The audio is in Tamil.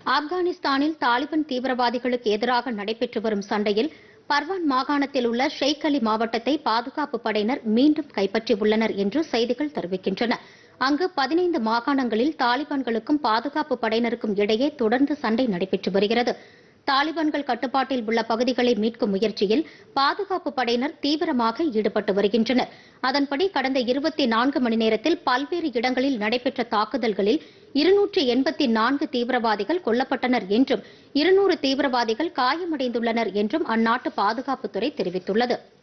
ஆப்கானிஸ்தானில் தாலிபான் தீவிரவாதிகளுக்கு எதிராக நடைபெற்று வரும் சண்டையில் பர்வான் மாகாணத்தில் உள்ள ஷெய்க் அலி மாவட்டத்தை பாதுகாப்பு படையினர் மீண்டும் கைப்பற்றியுள்ளனர் என்று செய்திகள் தெரிவிக்கின்றன அங்கு பதினைந்து மாகாணங்களில் தாலிபான்களுக்கும் பாதுகாப்பு படையினருக்கும் இடையே தொடர்ந்து சண்டை நடைபெற்று வருகிறது தாலிபான்கள் கட்டுப்பாட்டில் உள்ள பகுதிகளை மீட்கும் முயற்சியில் பாதுகாப்பு படையினர் தீவிரமாக ஈடுபட்டு வருகின்றனர் அதன்படி கடந்த இருபத்தி நான்கு மணி நேரத்தில் பல்வேறு இடங்களில் நடைபெற்ற தாக்குதல்களில் இருநூற்று எண்பத்தி நான்கு தீவிரவாதிகள் கொல்லப்பட்டனர் என்றும் இருநூறு தீவிரவாதிகள் காயமடைந்துள்ளனர் என்றும் அந்நாட்டு பாதுகாப்புத்துறை தெரிவித்துள்ளது